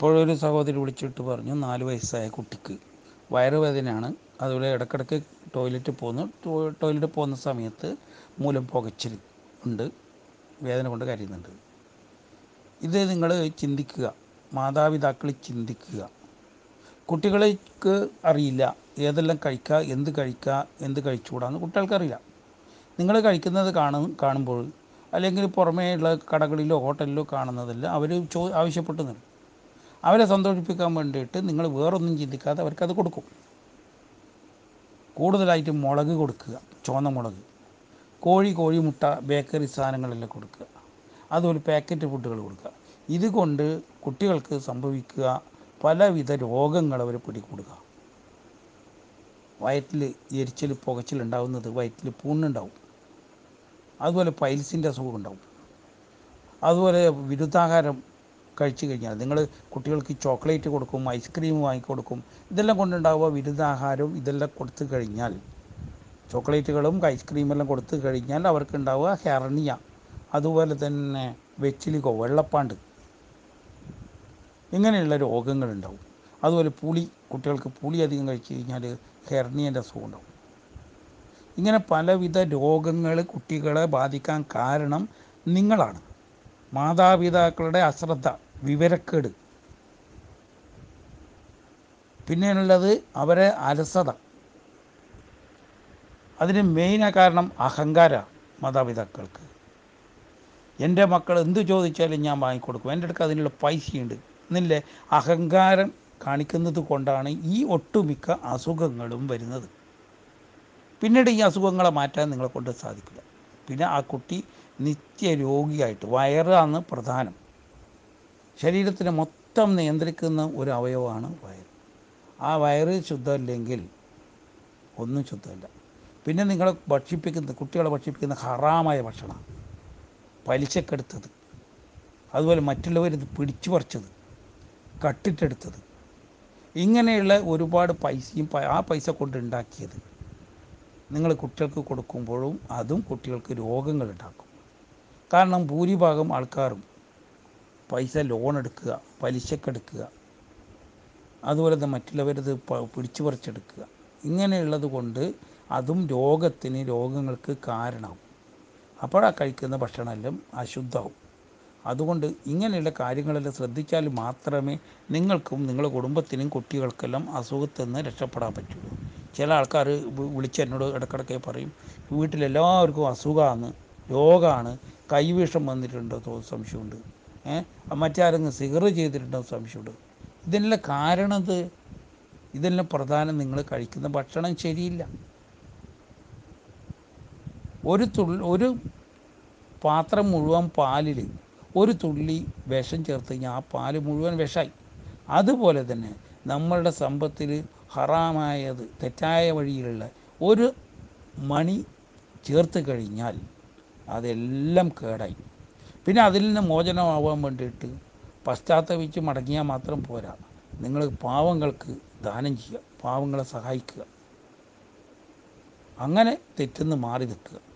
ഇപ്പോഴൊരു സഹോദരി വിളിച്ചിട്ട് പറഞ്ഞു നാല് വയസ്സായ കുട്ടിക്ക് വയറുവേദനയാണ് അതുപോലെ ഇടയ്ക്കിടയ്ക്ക് ടോയ്ലറ്റിൽ പോകുന്നു ടോ- ടോയ്ലറ്റിൽ പോകുന്ന സമയത്ത് മൂലം പുകച്ചിൽ ഉണ്ട് വേദന കൊണ്ട് കരയുന്നുണ്ട് ഇത് നിങ്ങൾ ചിന്തിക്കുക മാതാപിതാക്കൾ ചിന്തിക്കുക കുട്ടികൾക്ക് അറിയില്ല ഏതെല്ലാം കഴിക്കുക എന്ത് കഴിക്കുക എന്ത് കഴിച്ചുകൂടാന്ന് കുട്ടികൾക്കറിയില്ല നിങ്ങൾ കഴിക്കുന്നത് കാണും കാണുമ്പോൾ അല്ലെങ്കിൽ പുറമേയുള്ള കടകളിലോ ഹോട്ടലിലോ കാണുന്നതെല്ലാം അവർ ചോ ആവശ്യപ്പെട്ടു തരും അവരെ സന്തോഷിപ്പിക്കാൻ വേണ്ടിയിട്ട് നിങ്ങൾ വേറൊന്നും ചിന്തിക്കാതെ അവർക്കത് കൊടുക്കും കൂടുതലായിട്ട് മുളക് കൊടുക്കുക ചുവന്ന മുളക് കോഴി കോഴിമുട്ട ബേക്കറി സാധനങ്ങളെല്ലാം കൊടുക്കുക അതുപോലെ പാക്കറ്റ് ഫുഡുകൾ കൊടുക്കുക ഇതുകൊണ്ട് കുട്ടികൾക്ക് സംഭവിക്കുക പലവിധ രോഗങ്ങൾ അവർ പിടികൂടുക വയറ്റിൽ എരിച്ചിൽ പുകച്ചിൽ ഉണ്ടാവുന്നത് വയറ്റിൽ പുണ്ണുണ്ടാവും അതുപോലെ പൈൽസിൻ്റെ അസുഖം ഉണ്ടാവും അതുപോലെ വിരുദ്ധാഹാരം കഴിച്ചു കഴിഞ്ഞാൽ നിങ്ങൾ കുട്ടികൾക്ക് ചോക്ലേറ്റ് കൊടുക്കും ഐസ്ക്രീം വാങ്ങിക്കൊടുക്കും ഇതെല്ലാം കൊണ്ടുണ്ടാവുക വിരുദ്ധാഹാരവും ഇതെല്ലാം കൊടുത്തു കഴിഞ്ഞാൽ ചോക്ലേറ്റുകളും ഐസ്ക്രീമെല്ലാം കൊടുത്തു കഴിഞ്ഞാൽ അവർക്കുണ്ടാവുക ഹെർണിയ അതുപോലെ തന്നെ വെച്ചിലിക്കോ വെള്ളപ്പാണ്ട് ഇങ്ങനെയുള്ള രോഗങ്ങളുണ്ടാവും അതുപോലെ പുളി കുട്ടികൾക്ക് പുളി അധികം കഴിച്ചു കഴിഞ്ഞാൽ ഹെർണിയൻ്റെ അസുഖം ഉണ്ടാവും ഇങ്ങനെ പലവിധ രോഗങ്ങൾ കുട്ടികളെ ബാധിക്കാൻ കാരണം നിങ്ങളാണ് മാതാപിതാക്കളുടെ അശ്രദ്ധ വിവരക്കേട് പിന്നെയുള്ളത് അവരെ അലസത അതിന് മെയിൻ കാരണം അഹങ്കാര മാതാപിതാക്കൾക്ക് എൻ്റെ മക്കൾ എന്ത് ചോദിച്ചാലും ഞാൻ വാങ്ങിക്കൊടുക്കും എൻ്റെ അടുക്ക് അതിനുള്ള പൈസയുണ്ട് എന്നില്ലേ അഹങ്കാരം കാണിക്കുന്നത് കൊണ്ടാണ് ഈ ഒട്ടുമിക്ക അസുഖങ്ങളും വരുന്നത് പിന്നീട് ഈ അസുഖങ്ങളെ മാറ്റാൻ നിങ്ങളെ കൊണ്ട് സാധിക്കില്ല പിന്നെ ആ കുട്ടി നിത്യരോഗിയായിട്ട് വയറാണ് പ്രധാനം ശരീരത്തിനെ മൊത്തം നിയന്ത്രിക്കുന്ന ഒരു അവയവമാണ് വയറ് ആ വയറ് ശുദ്ധമല്ലെങ്കിൽ ഒന്നും ശുദ്ധമല്ല പിന്നെ നിങ്ങളെ ഭക്ഷിപ്പിക്കുന്ന കുട്ടികളെ ഭക്ഷിപ്പിക്കുന്ന ഹറാമായ ഭക്ഷണം പലിശക്കെടുത്തത് അതുപോലെ മറ്റുള്ളവരിത് പിടിച്ചു പറിച്ചത് കട്ടിട്ടെടുത്തത് ഇങ്ങനെയുള്ള ഒരുപാട് പൈസയും പ- ആ പൈസ കൊണ്ട് ഉണ്ടാക്കിയത് നിങ്ങൾ കുട്ടികൾക്ക് കൊടുക്കുമ്പോഴും അതും കുട്ടികൾക്ക് രോഗങ്ങൾ ഉണ്ടാക്കും കാരണം ഭൂരിഭാഗം ആൾക്കാരും പൈസ ലോൺ എടുക്കുക പലിശക്കെടുക്കുക അതുപോലെ തന്നെ മറ്റുള്ളവരത് പ- പിടിച്ചു പറിച്ചെടുക്കുക ഇങ്ങനെയുള്ളത് കൊണ്ട് അതും രോഗത്തിന് രോഗങ്ങൾക്ക് കാരണമാവും അപ്പോഴാ കഴിക്കുന്ന ഭക്ഷണമെല്ലാം അശുദ്ധമാവും അതുകൊണ്ട് ഇങ്ങനെയുള്ള കാര്യങ്ങളെല്ലാം ശ്രദ്ധിച്ചാൽ മാത്രമേ നിങ്ങൾക്കും നിങ്ങളുടെ കുടുംബത്തിനും കുട്ടികൾക്കെല്ലാം അസുഖത്തിൽ നിന്ന് രക്ഷപ്പെടാൻ പറ്റുള്ളൂ ചില ആൾക്കാർ വിളിച്ച് എന്നോട് ഇടക്കിടയ്ക്ക് പറയും വീട്ടിലെല്ലാവർക്കും അസുഖമാണ് രോഗമാണ് കൈവിഷം വന്നിട്ടുണ്ടോ തോ സംശയമുണ്ട് ഏഹ് മറ്റാരെങ്കിലും സിഗറ് ചെയ്തിട്ടുണ്ടോ സംശയമുണ്ട് ഇതെല്ലാം കാരണം ഇത് ഇതെല്ലാം പ്രധാനം നിങ്ങൾ കഴിക്കുന്ന ഭക്ഷണം ശരിയില്ല ഒരു തുള്ളി ഒരു പാത്രം മുഴുവൻ പാലിൽ ഒരു തുള്ളി വിഷം ചേർത്ത് കഴിഞ്ഞാൽ ആ പാല് മുഴുവൻ വിഷമായി അതുപോലെ തന്നെ നമ്മളുടെ സമ്പത്തിൽ ഹറാമായത് തെറ്റായ വഴിയിലുള്ള ഒരു മണി ചേർത്ത് കഴിഞ്ഞാൽ അതെല്ലാം കേടായി പിന്നെ അതിൽ നിന്ന് മോചനമാവാൻ വേണ്ടിയിട്ട് പശ്ചാത്തപിച്ച് മടങ്ങിയാൽ മാത്രം പോരാ നിങ്ങൾ പാവങ്ങൾക്ക് ദാനം ചെയ്യുക പാവങ്ങളെ സഹായിക്കുക അങ്ങനെ തെറ്റുന്ന് മാറി നിൽക്കുക